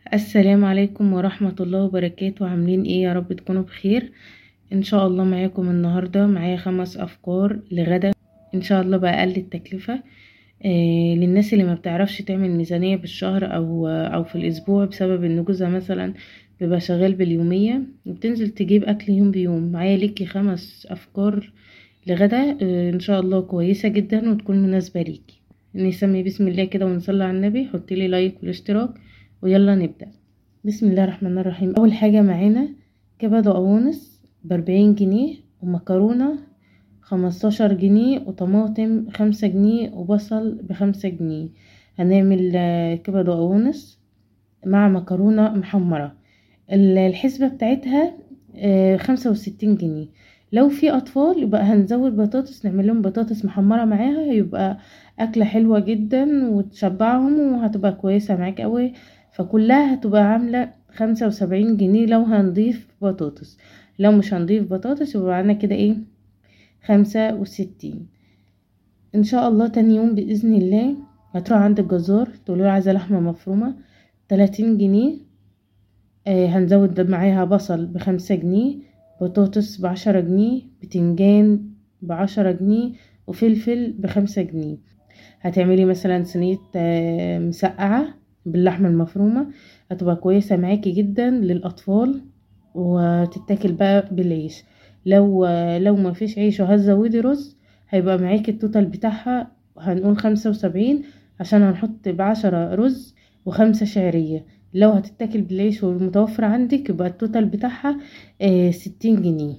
السلام عليكم ورحمة الله وبركاته عاملين ايه يا رب تكونوا بخير ان شاء الله معاكم النهاردة معايا خمس افكار لغدا ان شاء الله بأقل التكلفة آه للناس اللي ما بتعرفش تعمل ميزانية بالشهر او او في الاسبوع بسبب ان جوزها مثلا بيبقى شغال باليومية وبتنزل تجيب اكل يوم بيوم معايا ليكي خمس افكار لغدا آه ان شاء الله كويسة جدا وتكون مناسبة ليكي نسمي بسم الله كده ونصلي على النبي حطيلي لايك والاشتراك ويلا نبدأ بسم الله الرحمن الرحيم أول حاجة معانا كبد وقوانص بأربعين جنيه ومكرونة خمستاشر جنيه وطماطم خمسة جنيه وبصل بخمسة جنيه هنعمل كبد وقوانص مع مكرونة محمرة الحسبة بتاعتها خمسة وستين جنيه لو في اطفال يبقى هنزود بطاطس نعمل لهم بطاطس محمره معاها يبقى اكله حلوه جدا وتشبعهم وهتبقى كويسه معاك قوي فكلها هتبقى عامله خمسة وسبعين جنيه لو هنضيف بطاطس لو مش هنضيف بطاطس يبقى معانا كده ايه خمسة وستين ان شاء الله تاني يوم باذن الله هتروح عند الجزار تقولوا عايزه لحمه مفرومه تلاتين جنيه آه هنزود معاها بصل بخمسة جنيه بطاطس بعشرة جنيه بتنجان بعشرة جنيه وفلفل بخمسة جنيه هتعملي مثلا صينية مسقعة باللحمة المفرومة هتبقى كويسة معاكي جدا للأطفال وتتاكل بقى بالعيش لو لو ما فيش عيش وهتزودي رز هيبقى معاكي التوتال بتاعها هنقول خمسة وسبعين عشان هنحط بعشرة رز وخمسة شعرية لو هتتاكل بالعيش والمتوفر عندك يبقى التوتال بتاعها آه ستين جنيه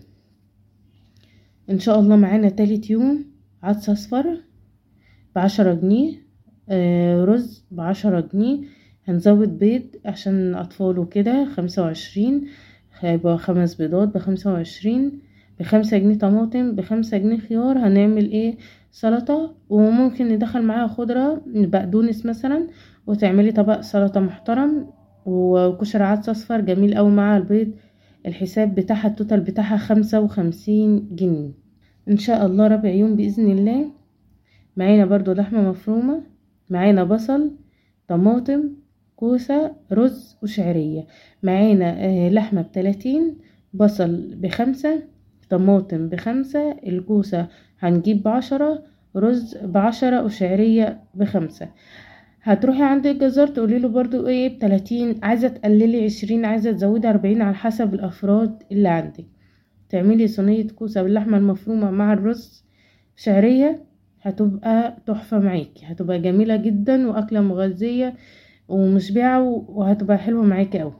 ان شاء الله معانا تالت يوم عدس اصفر بعشرة جنيه آه رز بعشرة جنيه هنزود بيض عشان اطفال وكده خمسة وعشرين هيبقى خمس بيضات بخمسة وعشرين بخمسة جنيه طماطم بخمسة جنيه خيار هنعمل ايه سلطة وممكن ندخل معاها خضرة بقدونس مثلا وتعملي طبق سلطة محترم وكشري عدس اصفر جميل اوي مع البيض الحساب بتاعها التوتال بتاعها خمسة وخمسين جنيه ان شاء الله رابع يوم باذن الله معانا برضو لحمة مفرومة معانا بصل طماطم كوسة رز وشعرية معانا لحمة بتلاتين بصل بخمسة طماطم بخمسة الكوسة هنجيب بعشرة رز بعشرة وشعرية بخمسة هتروحي عند الجزار تقولي له برضو ايه بتلاتين عايزة تقللي عشرين عايزة تزودي اربعين على حسب الافراد اللي عندك تعملي صينية كوسة باللحمة المفرومة مع الرز شعرية هتبقى تحفة معاكي هتبقى جميلة جدا واكلة مغذية ومشبعة وهتبقى حلوة معاكي اوي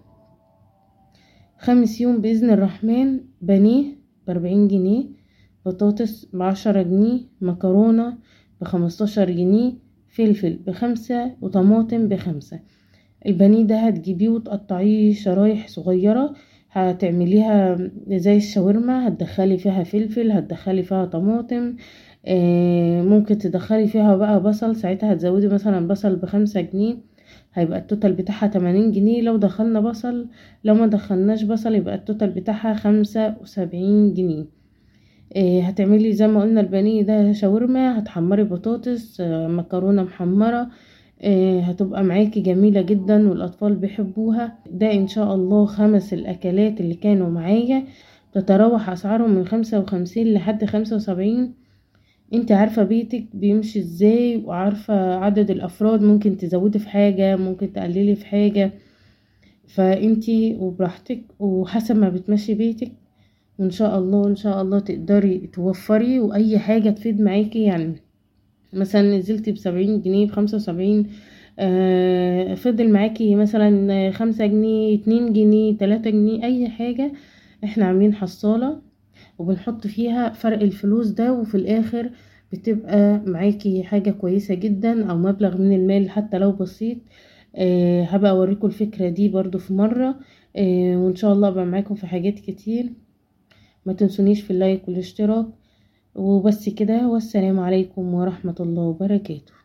خامس يوم بإذن الرحمن بانيه بأربعين جنيه بطاطس بعشرة جنيه مكرونة بخمستاشر جنيه فلفل بخمسة وطماطم بخمسة البانيه ده هتجيبيه وتقطعيه شرايح صغيرة هتعمليها زي الشاورما هتدخلي فيها فلفل هتدخلي فيها طماطم ممكن تدخلي فيها بقى بصل ساعتها هتزودي مثلا بصل بخمسة جنيه هيبقى التوتال بتاعها تمانين جنيه لو دخلنا بصل لو ما دخلناش بصل يبقى التوتال بتاعها خمسة وسبعين جنيه هتعملي زي ما قلنا البانيه ده شاورما هتحمري بطاطس مكرونه محمره هتبقى معاكي جميله جدا والاطفال بيحبوها ده ان شاء الله خمس الاكلات اللي كانوا معايا تتراوح اسعارهم من خمسة وخمسين لحد خمسة وسبعين انت عارفه بيتك بيمشي ازاي وعارفه عدد الافراد ممكن تزودي في حاجه ممكن تقللي في حاجه فانتي وبراحتك وحسب ما بتمشي بيتك وان شاء الله ان شاء الله تقدري توفري واي حاجه تفيد معاكي يعني مثلا نزلتي بسبعين جنيه بخمسة وسبعين آه فضل معاكي مثلا خمسة جنيه اتنين جنيه تلاتة جنيه اي حاجة احنا عاملين حصالة وبنحط فيها فرق الفلوس ده وفي الاخر بتبقى معاكي حاجة كويسة جدا او مبلغ من المال حتى لو بسيط آه هبقى اوريكم الفكرة دي برضو في مرة آه وان شاء الله ابقى معاكم في حاجات كتير ما تنسونيش في اللايك والاشتراك وبس كده والسلام عليكم ورحمة الله وبركاته